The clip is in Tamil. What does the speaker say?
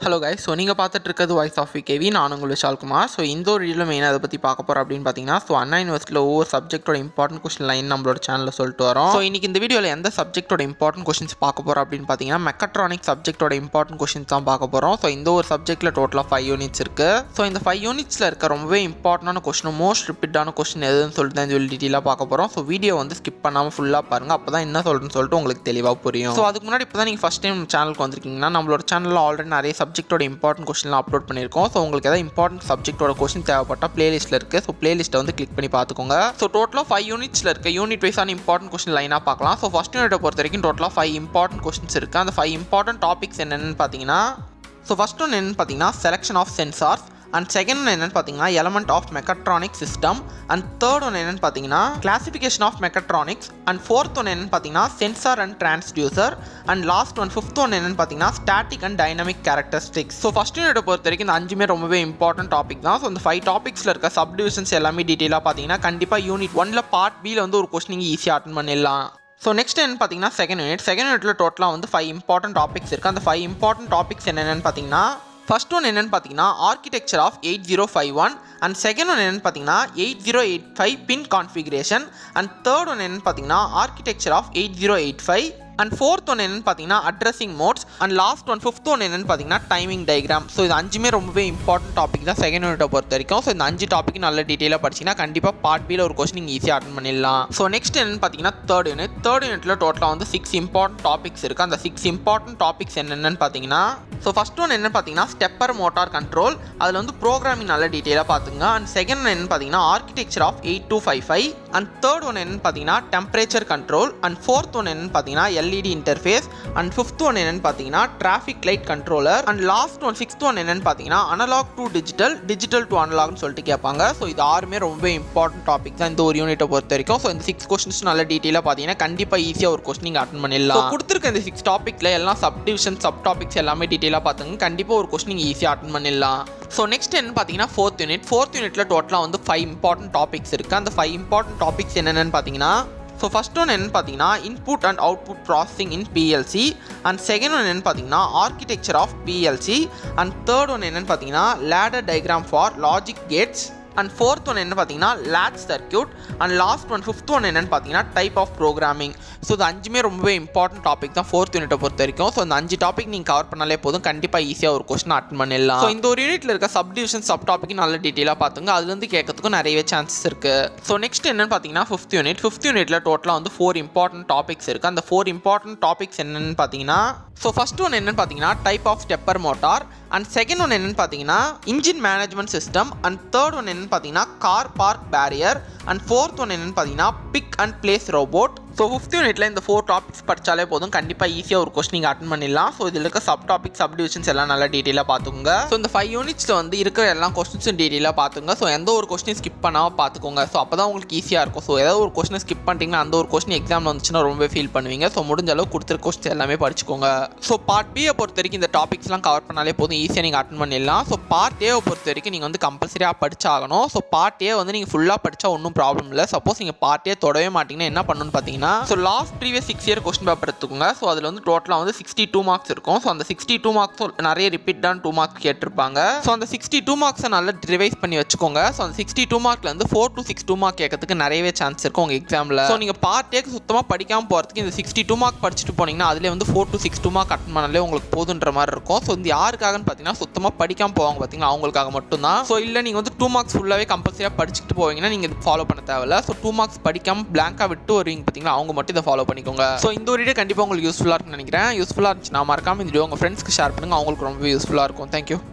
ஹலோ கைஸ் ஸோ நீங்கள் பார்த்துட்டு இருக்கிறது வாய்ஸ் ஆஃப் விகேவி நான் உங்கள் விஷால்குமார் ஸோ இந்த ஒரு வீடியோவில் மெயினாக அதை பற்றி பார்க்க போகிறோம் அப்படின்னு பார்த்தீங்கன்னா ஸோ அண்ணா யூனிவர்சிட்டியில் ஒவ்வொரு சப்ஜெக்ட்டோட இம்பார்ட்டன்ட் கொஸ்டின் லைன் நம்மளோட சேனலில் சொல்லிட்டு வரோம் ஸோ இன்றைக்கி இந்த வீடியோவில் எந்த சப்ஜெக்ட்டோட இம்பார்ட்டன்ட் கொஸ்டின்ஸ் பார்க்க போகிறோம் அப்படின்னு பார்த்தீங்கன்னா மெக்கட்ரானிக் சப்ஜெக்ட்டோட இம்பார்ட்டன்ட் கொஸ்டின்ஸ் தான் பார்க்க போகிறோம் ஸோ இந்த ஒரு சப்ஜெக்ட்டில் டோட்டலாக ஃபைவ் யூனிட்ஸ் இருக்குது ஸோ இந்த ஃபைவ் யூனிட்ஸில் இருக்க ரொம்பவே இம்பார்ட்டண்டான கொஸ்டின் மோஸ்ட் ரிப்பீட்டான கொஸ்டின் எதுன்னு சொல்லிட்டு தான் சொல்லி டீட்டெயிலாக பார்க்க போகிறோம் ஸோ வீடியோ வந்து ஸ்கிப் பண்ணாமல் ஃபுல்லாக பாருங்கள் அப்போ தான் என்ன சொல்கிறேன்னு சொல்லிட்டு உங்களுக்கு தெளிவாக புரியும் ஸோ அதுக்கு முன்னாடி இப்போ தான் நீங்கள் ஃபஸ்ட் டைம் சேனலுக்கு வந்திருக்கீங்கன்னா நம்மளோட சேனலில் ஆல்ரெடி நிறைய சப்ஜெக்ட்டோட இம்பார்ட்டன்ட் கொஸ்டின்லாம் அப்லோட் பண்ணியிருக்கோம் ஸோ உங்களுக்கு ஏதாவது இம்பார்ட்டன்ட் சப்ஜெக்ட்டோட கொஸ்டின் தேவைப்பட்டால் பிளேலிஸ்ட்டில் இருக்குது ஸோ பிளேலிஸ்ட்டை வந்து கிளிக் பண்ணி பார்த்துக்கோங்க ஸோ டோட்டலாக ஃபைவ் யூனிட்ஸில் இருக்க யூனிட் வைஸான இம்பார்ட்டன்ட் கொஸ்டின் லைனாக பார்க்கலாம் ஸோ ஃபஸ்ட் யூனிட்டை பொறுத்த வரைக்கும் டோட்டலாக ஃபைவ் இம்பார்ட்டன்ட் கொஸ்டின்ஸ் இருக்குது அந்த ஃபைவ் இம்பார்ட்டன்ட் டாபிக்ஸ் என்னென்னு பார்த்தீங்கன்னா ஸோ ஃபஸ்ட் ஒன்று என்னென்னு பார்த்தீங்கன்னா selection of sensors and second ஒன்று என்னென்னு பார்த்தீங்கன்னா element of mechatronic system and third ஒன்று என்னென்னு பார்த்தீங்கன்னா classification of mechatronics and fourth ஒன்று என்னென்னு பார்த்தீங்கன்னா sensor and transducer and last one fifth one என்னென்னு பார்த்தீங்கன்னா static and dynamic characteristics so first யூனிட்டை பொறுத்த வரைக்கும் இந்த அஞ்சுமே ரொம்பவே இம்பார்ட்டன்ட் டாபிக் தான் ஸோ இந்த ஃபைவ் டாபிக்ஸில் இருக்க சப்டிவிஷன்ஸ் எல்லாமே டீட்டெயிலாக பார்த்தீங்கன்னா கண்டிப்பாக யூனிட் ஒன்ல பார்ட் பியில் வந்து ஒரு கொஸ்டின் ஈஸியாக அட்டன் பண்ணிடலாம் ஸோ நெக்ஸ்ட் என்ன பார்த்தீங்கன்னா செகண்ட் யூனிட் செகண்ட் யூனிட்ல டோட்டலாக வந்து ஃபைவ் இம்பார்ட்டன்ட் டாபிக்ஸ் இருக்குது அந்த ஃபைவ் இம்பார்ட்டன்ட் டாபிக்ஸ் என்னென்னு பார்த்தீங்கன்னா ஃபர்ஸ்ட் ஒன் என்னென்னு பார்த்தீங்கன்னா architecture of eight zero five one and second one என்னென்னு பார்த்தீங்கன்னா eight zero eight five pin configuration and third one என்னென்னு பார்த்தீங்கன்னா architecture of eight zero eight five and fourth one என்னென்னு பார்த்தீங்கன்னா addressing modes and last one fifth one என்னென்னு பார்த்தீங்கன்னா டைமிங் டயக்ராம் ஸோ இது அஞ்சுமே ரொம்பவே இம்பார்ட்டன்ட் டாபிக் தான் செகண்ட் யூனிட்டை பொறுத்த வரைக்கும் ஸோ இந்த அஞ்சு டாபிக் நல்ல டீட்டெயிலாக படிச்சிங்கன்னா கண்டிப்பாக பார்ட் பியில் ஒரு கொஸ்டின் நீங்கள் ஈஸியாக அட்டன் பண்ணிடலாம் ஸோ நெக்ஸ்ட் என்னென்னு பார்த்தீங்கன்னா தேர்ட் யூனிட் தேர்ட் யூனிட்டில் டோட்டலாக வந்து சிக்ஸ் இம்பார்ட்டன்ட் டாபிக்ஸ் இருக்குது அந்த சிக்ஸ் இம்பார்ட்டன்ட் டாபிக்ஸ் என்னென்னு பார்த்தீங்கன்னா ஸோ ஃபஸ்ட் ஒன் என்ன பார்த்தீங்கன்னா ஸ்டெப்பர் மோட்டார் கண்ட்ரோல் அதில் வந்து ப்ரோக்ராமிங் நல்ல டீட்டெயிலாக பார்த்துங்க அண்ட் செகண்ட் ஒன் என்ன பார்த்தீங்கன்னா architecture of eight two five five and third one என்னன்னு பார்த்தீங்கன்னா temperature control and fourth one என்னன்னு பார்த்தீங்கன்னா LED interface and fifth one என்னன்னு பார்த்தீங்கன்னா traffic light controller and last one sixth one என்னன்னு பார்த்தீங்கன்னா analog to digital digital to அனலாக்னு சொல்லிட்டு கேட்பாங்க ஸோ இது ஆறுமே ரொம்ப இம்பார்ட்டன்ட் டாபிக் தான் இந்த ஒரு யூனிட்டை பொறுத்த வரைக்கும் ஸோ இந்த சிக்ஸ் கொஸ்டின்ஸ் நல்ல டீட்டெயிலாக பார்த்தீங்கன்னா கண்டிப்பாக ஈஸியாக ஒரு கொஸ்டின் நீங்கள் அட்டன் பண்ணிடலாம் So, கொடுத்துருக்க இந்த சிக்ஸ் டாப்பிக்கில் எல்லாம் சப் டிவிஷன் சப் டாபிக்ஸ் எல்லாமே டீட்டெயிலாக பார்த்துங்க கண்டிப்பாக ஒரு கொஸ்டின் நீங்கள் ஈஸியாக அட்டன் பண்ணிடலாம் ஸோ நெக்ஸ்ட் என்ன பார்த்தீங்கன்னா ஃபோர்த் யூனிட் ஃபோர்த் யூனிட்ல டோட்டலாக வந்து ஃபைவ் இம்பார்ட்டன்ட் டாபிக்ஸ் இருக்குது அந்த ஃபைவ் இம்பார்ட்டன்ட் டாபிக்ஸ் என்னென்னு பார்த்தீங்கன்னா ஸோ ஃபஸ்ட் ஒன் என்னன்னு பார்த்தீங்கன்னா input and output processing in PLC and second one என்னன்னு பார்த்தீங்கன்னா architecture of PLC and third one என்னன்னு பார்த்தீங்கன்னா ladder diagram for logic gates and fourth one என்ன பார்த்தீங்கன்னா late circuit and last one fifth one என்னன்னு பார்த்தீங்கன்னா டைப் ஆஃப் ப்ரோக்ராமிங் ஸோ இது அஞ்சுமே ரொம்பவே இம்பார்ட்டன்ட் டாபிக் தான் ஃபோர்த் யூனிட்டை பொறுத்த வரைக்கும் ஸோ அந்த அஞ்சு டாபிக் நீங்கள் கவர் பண்ணாலே போதும் கண்டிப்பாக ஈஸியாக ஒரு கொஸ்டின் அட்டன் பண்ணிடலாம் ஸோ இந்த ஒரு யூனிட்ல இருக்க சப் டிவிஷன் சப் டாபிக் நல்ல டீட்டெயிலாக பார்த்துங்க அதுலேருந்து கேட்கறதுக்கும் நிறையவே சான்சஸ் இருக்குது ஸோ நெக்ஸ்ட் என்னன்னு பார்த்தீங்கன்னா ஃபிஃப்த் யூனிட் ஃபிஃப்த் யூனிட்ல டோட்டலாக வந்து ஃபோர் இம்பார்ட்டன்ட் டாபிக்ஸ் இருக்குது அந்த ஃபோர் இம்பார்ட்டன்ட் டாபிக்ஸ் என்னன்னு பார்த்தீங்கன்னா ஸோ ஃபர்ஸ்ட் ஒன் என்னன்னு பார்த்தீங்கன்னா type of stepper motor and second one என்னன்னு பார்த்தீங்கன்னா engine management system and third one என்னன்னு பார்த்தீங்கன்னா car park barrier and fourth one என்னன்னு பார்த்தீங்கன்னா pick and place robot so fifth யூனிட்ல இந்த ஃபோர் டாபிக்ஸ் படிச்சாலே போதும் கண்டிப்பாக ஈஸியாக ஒரு கொஸ்டின் நீங்கள் அட்டன் பண்ணிடலாம் ஸோ இதில் இருக்க சப் டாபிக் சப் டிவிஷன்ஸ் எல்லாம் நல்லா டீட்டெயிலாக பார்த்துக்கோங்க ஸோ இந்த ஃபைவ் யூனிட்ஸில் வந்து இருக்கிற எல்லா கொஸ்டின்ஸும் டீட்டெயிலாக பார்த்துங்க ஸோ எந்த ஒரு கொஸ்டின் ஸ்கிப் பண்ணாமல் பார்த்துக்கோங்க ஸோ அப்போ தான் உங்களுக்கு ஈஸியாக இருக்கும் ஸோ ஏதாவது ஒரு கொஸ்டின் ஸ்கிப் பண்ணிட்டீங்கன்னா அந்த ஒரு கொஸ்டின் எக்ஸாமில் வந்துச்சுன்னா ரொம்ப ஃபீல் பண்ணுவீங்க ஸோ முடிஞ்ச அளவு கொடுத்துருக்க கொஸ்டின் எல்லாமே படிச்சுக்கோங்க ஸோ பார்ட் பியை பொறுத்த வரைக்கும் இந்த டாபிக்ஸ்லாம் கவர் பண்ணாலே போதும் ஈஸியாக நீங்கள் அட்டன் பண்ணிடலாம் ஸோ பார்ட் ஏவை பொறுத்த வரைக்கும் நீங்கள் வந்து கம்பல்சரியாக படிச்சாகணும் ஸோ பார்ட் ஏ வந்து நீங்கள் ஃபுல்லாக படித்தா ஒன்றும் ப்ராப்ளம் இல்லை சப்போஸ் நீங்கள் பார்ட் ஏ தொடவே மாட்டீங்கன்னா என்ன பண்ணணும்னு பார்த்தீங்கன்னா so last previous six year question paper எடுத்துக்கோங்க ஸோ அதில் வந்து டோட்டலாக வந்து சிக்ஸ்டி டூ மார்க்ஸ் இருக்கும் ஸோ அந்த சிக்ஸ்டி டூ மார்க்ஸ் நிறைய ரிப்பீட்டான டூ மார்க்ஸ் கேட்டிருப்பாங்க ஸோ அந்த சிக்ஸ்டி டூ மார்க்ஸை நல்லா ரிவைஸ் பண்ணி வச்சுக்கோங்க ஸோ அந்த சிக்ஸ்டி டூ மார்க்ல வந்து four to six two mark கேட்கறதுக்கு நிறையவே சான்ஸ் இருக்கும் உங்கள் எக்ஸாமில் ஸோ நீங்கள் பார்ட் ஏக்கு சுத்தமாக படிக்காமல் போகிறதுக்கு இந்த சிக்ஸ்டி டூ மார்க் படிச்சுட்டு போனீங்கன்னா அதிலே வந்து four to six two mark attend பண்ணாலே உங்களுக்கு போதுன்ற மாதிரி இருக்கும் ஸோ இந்த யாருக்காகன்னு பார்த்தீங்கன்னா சுத்தமாக படிக்காமல் போவாங்க பார்த்தீங்களா அவங்களுக்காக மட்டும்தான் ஸோ இல்லை நீங்கள் வந்து டூ மார்க்ஸ் ஃபுல்லாகவே கம்பல்சரியாக படிச்சுட்டு போவீங்கன்னா நீங்கள் இது ஃபாலோ பண்ண தேவையில்ல ஸோ டூ மார்க்ஸ் படிக்காமல் பிளாங்காக விட்டு வருவீங்க பார்த்தீங்களா அவங்க மட்டும் இதை ஃபாலோ பண்ணிக்கோங்க ஸோ இந்த ஒரு வீடியோ கண்டிப்பாக உங்களுக்கு யூஸ்ஃபுல்லாக இருக்கும்னு நினைக்கிறேன் யூஸ்ஃபுல்லாக இருந்துச்சு நான் மறக்காம இந்த வீடியோ உங்கள் ஃப்ரெண்ட்ஸ்க்கு ஷேர் பண்ணுங்கள் அவங்களுக்கு ரொம்ப யூஸ்ஃபுல்லாக இருக்கும் தேங்க்யூ